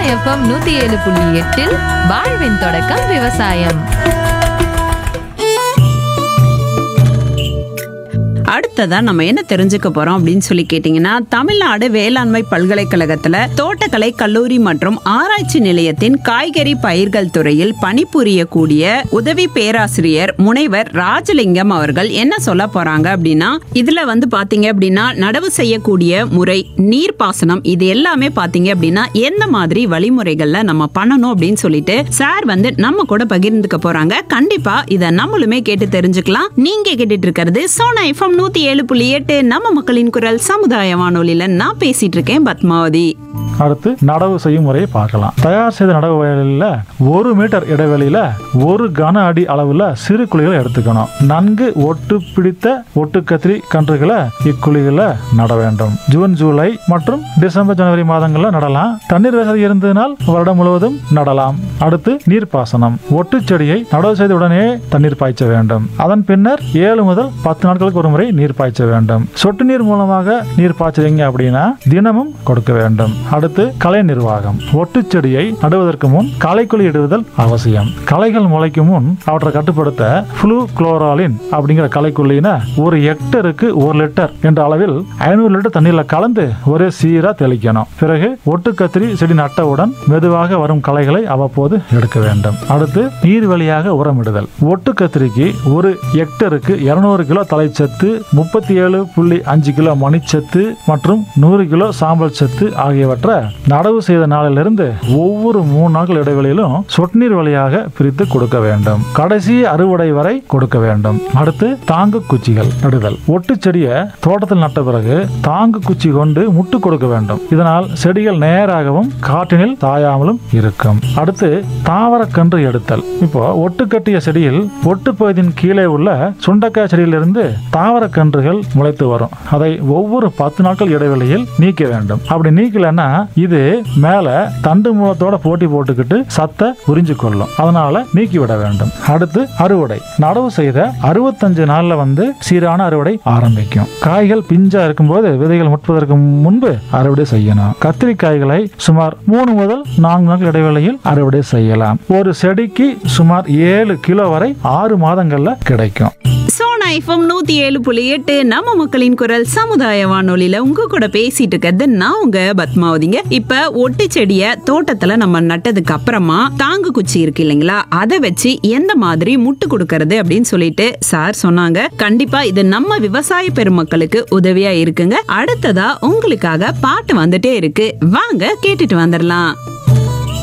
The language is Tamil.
எஃப்எம் நூத்தி ஏழு புள்ளி எட்டில் வாழ்வின் தொடக்கம் விவசாயம் அடுத்ததா நம்ம என்ன தெரிஞ்சுக்க போறோம் அப்படின்னு சொல்லி கேட்டீங்கன்னா தமிழ்நாடு வேளாண்மை பல்கலைக்கழகத்துல தோட்டக்கலை கல்லூரி மற்றும் ஆராய்ச்சி நிலையத்தின் காய்கறி பயிர்கள் துறையில் பணிபுரியக்கூடிய உதவி பேராசிரியர் முனைவர் ராஜலிங்கம் அவர்கள் என்ன சொல்ல போறாங்க அப்படின்னா இதுல வந்து பாத்தீங்க அப்படின்னா நடவு செய்யக்கூடிய முறை நீர்ப்பாசனம் இது எல்லாமே பாத்தீங்க அப்படின்னா எந்த மாதிரி வழிமுறைகள்ல நம்ம பண்ணணும் அப்படின்னு சொல்லிட்டு சார் வந்து நம்ம கூட பகிர்ந்துக்க போறாங்க கண்டிப்பா இத நம்மளுமே கேட்டு தெரிஞ்சுக்கலாம் நீங்க கேட்டுட்டு இருக்கிறது சோனா எஃப்எம் நூத்தி ஏழு புள்ளி எட்டு நம்ம மக்களின் குரல் சமுதாய வானொலியில நான் பேசிட்டு இருக்கேன் பத்மாவதி அடுத்து நடவு செய்யும் முறையை பார்க்கலாம் தயார் செய்த நடவு வயலில் ஒரு மீட்டர் இடைவெளியில ஒரு கன அடி அளவுல சிறு குழிகளை எடுத்துக்கணும் நன்கு ஒட்டு பிடித்த ஒட்டு கத்திரி கன்றுகளை இக்குழிகளை நட வேண்டும் ஜூன் ஜூலை மற்றும் டிசம்பர் ஜனவரி மாதங்கள்ல நடலாம் தண்ணீர் வசதி இருந்ததினால் வருடம் முழுவதும் நடலாம் அடுத்து நீர்ப்பாசனம் ஒட்டு செடியை நடவு செய்த உடனே தண்ணீர் பாய்ச்ச வேண்டும் அதன் பின்னர் ஏழு முதல் பத்து நாட்களுக்கு ஒரு முறை நீர் பாய்ச்ச வேண்டும் சொட்டு நீர் மூலமாக நீர் பாய்ச்சுறீங்க அப்படின்னா தினமும் கொடுக்க வேண்டும் அடுத்து கலை நிர்வாகம் ஒட்டு செடியை நடுவதற்கு முன் களைக்குழி இடுவதல் அவசியம் களைகள் முளைக்கும் முன் அவற்றை கட்டுப்படுத்த ஃப்ளூ குளோராலின் அப்படிங்கிற களைக்குள்ளின ஒரு ஹெக்டருக்கு ஒரு லிட்டர் என்ற அளவில் ஐநூறு லிட்டர் தண்ணீர்ல கலந்து ஒரே சீரா தெளிக்கணும் பிறகு ஒட்டு கத்திரி செடி நட்டவுடன் மெதுவாக வரும் களைகளை அவ்வப்போது எடுக்க வேண்டும் அடுத்து நீர் வழியாக உரமிடுதல் ஒட்டு கத்திரிக்கு ஒரு ஹெக்டருக்கு இருநூறு கிலோ தலைச்சத்து முப்பத்தி ஏழு புள்ளி அஞ்சு கிலோ மணிச்சத்து மற்றும் நூறு கிலோ சாம்பல் சத்து ஆகியவற்றை நடவு செய்த நாளிலிருந்து ஒவ்வொரு மூணு நாட்கள் இடைவெளியிலும் சொட்டு நீர் வழியாக பிரித்து கொடுக்க வேண்டும் கடைசி அறுவடை வரை கொடுக்க வேண்டும் அடுத்து தாங்கு குச்சிகள் நடுதல் ஒட்டு செடியை தோட்டத்தில் நட்ட பிறகு தாங்கு குச்சி கொண்டு முட்டு கொடுக்க வேண்டும் இதனால் செடிகள் நேராகவும் காற்றினில் தாயாமலும் இருக்கும் அடுத்து தாவரக்கன்று எடுத்தல் இப்போ ஒட்டு கட்டிய செடியில் ஒட்டு பகுதியின் கீழே உள்ள சுண்டக்காய் செடியிலிருந்து தாவரக்கன்றுகள் முளைத்து வரும் அதை ஒவ்வொரு பத்து நாட்கள் இடைவெளியில் நீக்க வேண்டும் அப்படி நீக்கலன்னா இது மேல தண்டு மூலத்தோட போட்டி போட்டுக்கிட்டு சத்தை உறிஞ்சு கொள்ளும் அதனால நீக்கி விட வேண்டும் அடுத்து அறுவடை நடவு செய்த அறுபத்தஞ்சு நாள்ல வந்து சீரான அறுவடை ஆரம்பிக்கும் காய்கள் பிஞ்சா இருக்கும்போது விதைகள் முட்பதற்கு முன்பு அறுவடை செய்யணும் கத்திரிக்காய்களை சுமார் மூணு முதல் நான்கு நாட்கள் இடைவெளியில் அறுவடை செய்யலாம் ஒரு செடிக்கு சுமார் ஏழு கிலோ வரை ஆறு மாதங்கள்ல கிடைக்கும் சோனா எஃப்எம் நூத்தி ஏழு புள்ளி எட்டு நம்ம மக்களின் குரல் சமுதாய வானொலியில உங்க கூட பேசிட்டு இருக்கிறது நான் உங்க பத்மாவதிங்க இப்ப ஒட்டு செடிய தோட்டத்துல நம்ம நட்டதுக்கு அப்புறமா தாங்கு குச்சி இருக்கு இல்லைங்களா அதை வச்சு எந்த மாதிரி முட்டு கொடுக்கறது அப்படின்னு சொல்லிட்டு சார் சொன்னாங்க கண்டிப்பா இது நம்ம விவசாய பெருமக்களுக்கு உதவியா இருக்குங்க அடுத்ததா உங்களுக்காக பாட்டு வந்துட்டே இருக்கு வாங்க கேட்டுட்டு வந்துடலாம்